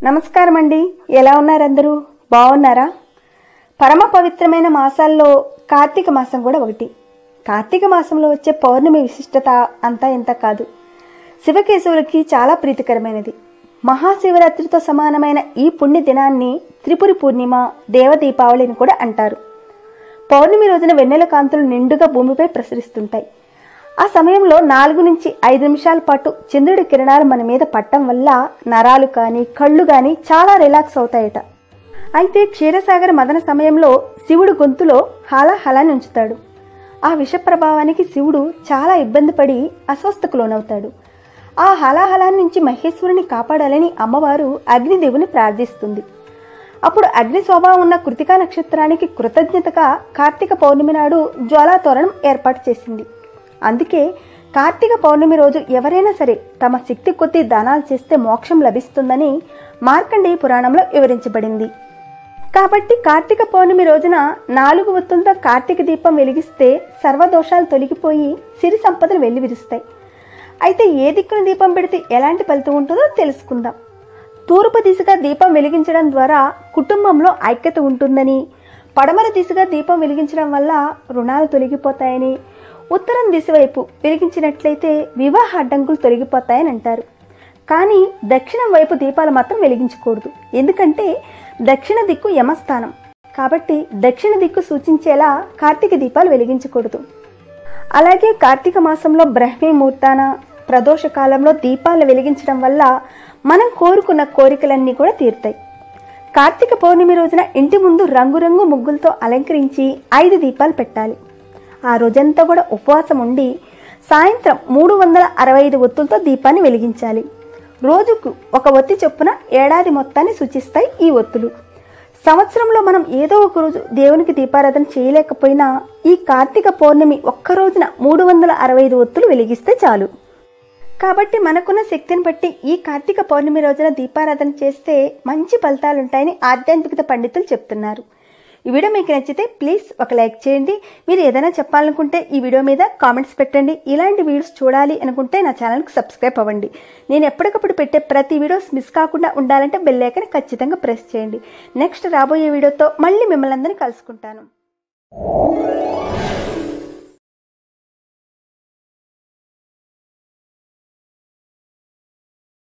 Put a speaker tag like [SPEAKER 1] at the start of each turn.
[SPEAKER 1] నమస్కారం అండి ఎలా ఉన్నారు అందరూ బాగున్నారా పరమ పవిత్రమైన మాసాల్లో కార్తీక మాసం కూడా ఒకటి కార్తీక మాసంలో వచ్చే పౌర్ణమి విశిష్టత అంతా ఇంత కాదు శివకేశవులకి చాలా ప్రీతికరమైనది మహాశివరాత్రితో సమానమైన ఈ పుణ్య దినాన్ని త్రిపురి పూర్ణిమ దేవ దీపావళిని కూడా అంటారు పౌర్ణమి రోజున వెన్నెల కాంతులు నిండుగా భూమిపై ప్రసరిస్తుంటాయి ఆ సమయంలో నాలుగు నుంచి ఐదు నిమిషాల పాటు చంద్రుడి కిరణాలు మన మీద పట్టడం వల్ల నరాలు కానీ కళ్ళు కానీ చాలా రిలాక్స్ అవుతాయట అయితే క్షీరసాగర మదన సమయంలో శివుడు గొంతులో హాలాహలాన్ని ఉంచుతాడు ఆ విష ప్రభావానికి శివుడు చాలా ఇబ్బంది పడి అస్వస్థకు లోనవుతాడు ఆ హలాహలాన్ని నుంచి మహేశ్వరుని కాపాడాలని అమ్మవారు అగ్నిదేవుని ప్రార్థిస్తుంది అప్పుడు అగ్ని స్వభావం ఉన్న కృతికా నక్షత్రానికి కృతజ్ఞతగా కార్తీక పౌర్ణమి నాడు జ్వాలాతోరణం ఏర్పాటు చేసింది అందుకే కార్తీక పౌర్ణమి రోజు ఎవరైనా సరే తమ శక్తి కొద్దీ దానాలు చేస్తే మోక్షం లభిస్తుందని మార్కండేయ పురాణంలో వివరించబడింది కాబట్టి కార్తీక పౌర్ణమి రోజున నాలుగు ఒత్తులతో కార్తీక దీపం వెలిగిస్తే సర్వదోషాలు తొలగిపోయి సిరి సంపదలు వెల్లివిరుస్తాయి అయితే ఏ దిక్కున దీపం పెడితే ఎలాంటి ఫలితం ఉంటుందో తెలుసుకుందాం తూర్పు దిశగా దీపం వెలిగించడం ద్వారా కుటుంబంలో ఐక్యత ఉంటుందని పడమర దిశగా దీపం వెలిగించడం వల్ల రుణాలు తొలగిపోతాయని ఉత్తరం దిశ వైపు వెలిగించినట్లయితే వివాహ అడ్డంకులు తొలగిపోతాయని అంటారు కానీ దక్షిణం వైపు దీపాలు మాత్రం వెలిగించకూడదు ఎందుకంటే దక్షిణ దిక్కు యమస్థానం కాబట్టి దక్షిణ దిక్కు సూచించేలా కార్తీక దీపాలు వెలిగించకూడదు అలాగే కార్తీక మాసంలో బ్రహ్మీ ముహూర్తాన ప్రదోష కాలంలో దీపాలు వెలిగించడం వల్ల మనం కోరుకున్న కోరికలన్నీ కూడా తీరుతాయి కార్తీక పౌర్ణమి రోజున ఇంటి ముందు రంగురంగు ముగ్గులతో అలంకరించి ఐదు దీపాలు పెట్టాలి ఆ రోజంతా కూడా ఉపవాసం ఉండి సాయంత్రం మూడు వందల అరవై ఐదు ఒత్తులతో దీపాన్ని వెలిగించాలి రోజుకు ఒక ఒత్తి చొప్పున ఏడాది మొత్తాన్ని సూచిస్తాయి ఈ ఒత్తులు సంవత్సరంలో మనం ఏదో ఒక రోజు దేవునికి దీపారాధన చేయలేకపోయినా ఈ కార్తీక పౌర్ణమి ఒక్క రోజున మూడు వందల అరవై ఐదు ఒత్తులు వెలిగిస్తే చాలు కాబట్టి మనకున్న శక్తిని బట్టి ఈ కార్తీక పౌర్ణమి రోజున దీపారాధన చేస్తే మంచి ఫలితాలుంటాయని ఆధ్యాత్మికత పండితులు చెప్తున్నారు ఈ వీడియో మీకు నచ్చితే ప్లీజ్ ఒక లైక్ చేయండి మీరు ఏదైనా చెప్పాలనుకుంటే ఈ వీడియో మీద కామెంట్స్ పెట్టండి ఇలాంటి వీడియోస్ చూడాలి అనుకుంటే నా ఛానల్కి సబ్స్క్రైబ్ అవ్వండి నేను ఎప్పటికప్పుడు పెట్టే ప్రతి వీడియోస్ మిస్ కాకుండా ఉండాలంటే బెల్ ఐకాన్ ఖచ్చితంగా ప్రెస్ చేయండి నెక్స్ట్ రాబోయే వీడియోతో మళ్ళీ మిమ్మల్ని అందరినీ కలుసుకుంటాను